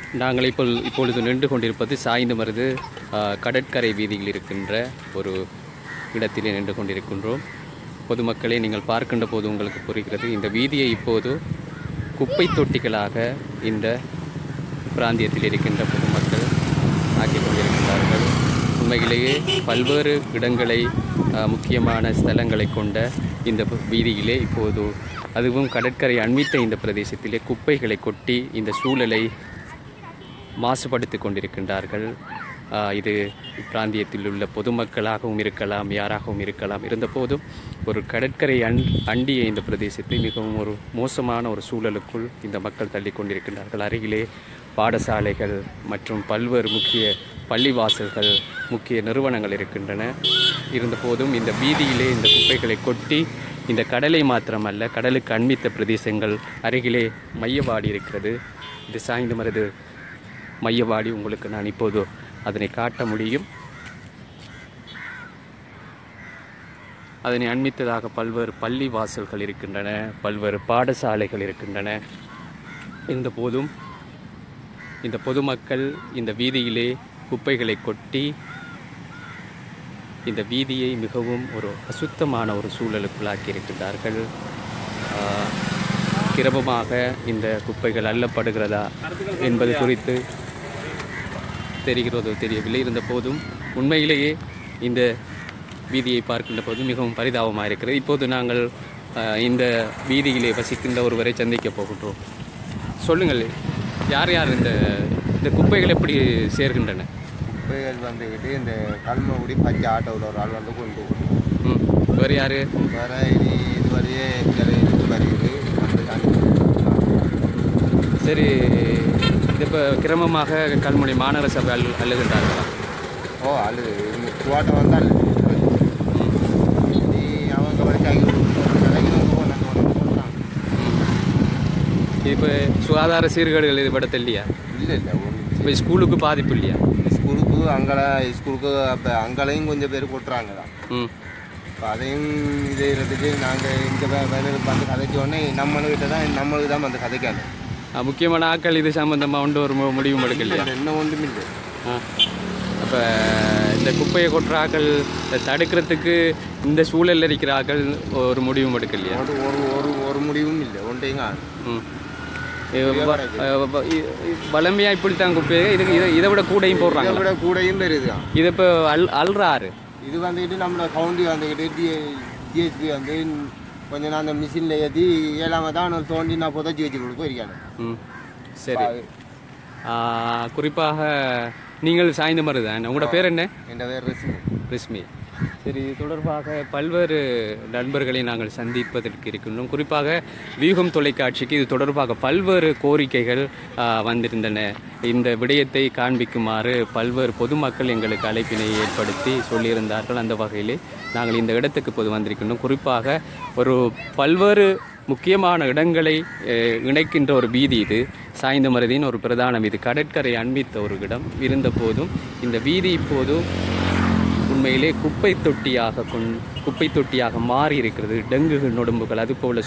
நாங்கள் இப்போ இப்பொழுது நின்று கொண்டிருப்பது சாய்ந்து மருது ஆ, கடற்கரை வீதியில் இருக்கின்ற ஒரு இடத்திலே நின்று கொண்டிருக்கின்றோம் பொதுமக்களே நீங்கள் பார்க்கின்ற போது உங்களுக்கு புரிகிறது இந்த வீதியை இப்போது குப்பை தொட்டிகளாக இந்த பிராந்தியத்தில் இருக்கின்ற பொதுமக்கள் ஆக்கிக் கொண்டிருக்கிறார்கள் உண்மையிலேயே பல்வேறு இடங்களை ஆ, முக்கியமான ஸ்தலங்களை கொண்ட இந்த வீதியிலே இப்போது அதுவும் கடற்கரை அண்மித்த இந்த பிரதேசத்திலே குப்பைகளை கொட்டி இந்த சூழலை மாசுபடுத்தி கொண்டிருக்கின்றார்கள் ஆஹ் இது பிராந்தியத்தில் உள்ள பொதுமக்களாகவும் இருக்கலாம் யாராகவும் இருக்கலாம் இருந்தபோதும் ஒரு கடற்கரை அண் அண்டிய இந்த பிரதேசத்தை மிகவும் ஒரு மோசமான ஒரு சூழலுக்குள் இந்த மக்கள் தள்ளி கொண்டிருக்கின்றார்கள் அருகிலே பாடசாலைகள் மற்றும் பல்வேறு முக்கிய பள்ளிவாசல்கள் முக்கிய நிறுவனங்கள் இருக்கின்றன இருந்தபோதும் இந்த வீதியிலே இந்த குப்பைகளை கொட்டி இந்த கடலை மாத்திரமல்ல கடலுக்கு அண்மித்த பிரதேசங்கள் அருகிலே மையவாடி இருக்கிறது இது சாய்ந்து மருது மையவாடி உங்களுக்கு நான் இப்போது அதனை காட்ட முடியும் அதனை அண்மித்ததாக பல்வேறு பள்ளி வாசல்கள் இருக்கின்றன பல்வேறு பாடசாலைகள் இருக்கின்றன இருந்த போதும் இந்த பொதுமக்கள் இந்த வீதியிலே குப்பைகளை கொட்டி இந்த வீதியை மிகவும் ஒரு அசுத்தமான ஒரு சூழலுக்குள்ளாக்கி இருக்கின்றார்கள் ஆஹ், கிரமமாக இந்த குப்பைகள் அள்ளப்படுகிறதா என்பது குறித்து தெரிகிறதோ தெரியவில்லை இருந்த போதும் உண்மையிலேயே இந்த வீதியை பார்க்கின்ற போது மிகவும் பரிதாபமாக இருக்கிறது இப்போது நாங்கள் ஆஹ், இந்த வீதியிலே வசிக்கின்ற ஒருவரை சந்திக்க போகின்றோம் சொல்லுங்கள் யார் யார் இந்த இந்த குப்பைகள் எப்படி சேர்கின்றன குப்பைகள் வந்துக்கிட்டு இந்த கல்மகுடி பச்சை ஆட்டோவில் ஒரு ஆள் வந்து கொண்டு போகும். ம் வேறு யார் வேற இனி இதுவரையே இதில் இருந்து வருகிறது வந்து காண்பிக்கிறாங்க. சரி இது இப்போ கிரமமாக கல்முனை மாநகர சபை அல் அழுகின்றார்களா ஓ அழு துவாட்டம் வந்தால் நீ அவங்க வரைக்கும் கடைக்கு வந்து போனாங்க இப்போ சுகாதார சீர்கேடுகள் இது படத்த இல்லையா இல்லை இல்லை ஒன்று இப்போ ஸ்கூலுக்கு பாதிப்பு இல்லையா ஸ்கூலுக்கு அங்கே ஸ்கூலுக்கு அப்போ அங்கேயும் கொஞ்சம் பேர் கொட்டுறாங்க தான் ம் இப்போ அதையும் இது இருந்துட்டு நாங்கள் இங்கே வேலைக்கு வந்து கதைச்சோடனே நம்மளுக்கிட்ட தான் நம்மளுக்கு தான் வந்து கதைக்காது ஆ, முக்கியமான ஆட்கள் இது சம்பந்தமாக ஒன்று ஒரு மு- முடிவும் எடுக்கலையா என்ன ஒன்றும் இல்லை அப்போ இந்த குப்பையை கொட்டுற ஆக்கள் இதை தடுக்கிறதுக்கு இந்த சூழலில் இருக்கிற ஆக்கள் ஒரு முடிவும் எடுக்கலையா ஒரு ஒரு ஒரு ஒரு முடிவும் இல்லை ஒன்றையும் காணும் ம் வளமையாக இப்படி தான் குப்பையை இதுக்கு இதை இதை விட கூடையும் இதை போடுறாங்க விட கூடையும் பெருது தான் இது இப்போ அல் அல்றாரு இது வந்துக்கிட்டு நம்மளோட கவுண்டி வந்துக்கிட்டு டி டிஎஸ்பி வந்து கொஞ்ச நாள் அந்த மிஷினில் ஏற்றி ஏழாம தான் அவனுக்கு தோண்டி நான் புதைச்சி வச்சு கொடுக்க போயிருக்காங்க ம் சரி ஆ, குறிப்பாக நீங்கள் சாய்ந்த மாதிரி தான் உங்களோட பேர் என்ன என் பேர் ரசிமி ரிஸ்மி சரி இது தொடர்பாக பல்வேறு நண்பர்களை நாங்கள் சந்திப்பதற்கு இருக்கின்றோம் குறிப்பாக வியூகம் தொலைக்காட்சிக்கு இது தொடர்பாக பல்வேறு கோரிக்கைகள் ஆ, வந்திருந்தன இந்த விடயத்தை காண்பிக்குமாறு பல்வேறு பொதுமக்கள் எங்களுக்கு அழைப்பினை ஏற்படுத்தி சொல்லியிருந்தார்கள் அந்த வகையிலே நாங்கள் இந்த இடத்துக்கு இப்போது வந்திருக்கின்றோம் குறிப்பாக ஒரு பல்வேறு முக்கியமான இடங்களை அஹ், இணைக்கின்ற ஒரு வீதி இது சாய்ந்த மருதின் ஒரு பிரதான வீதி கடற்கரை அண்மித்த ஒரு இடம் இருந்த போதும் இந்த வீதி இப்போது உண்மையிலே குப்பை தொட்டியாக கொண் குப்பை தொட்டியாக மாறி இருக்கிறது டெங்கு நொடும்புகள் அதுபோல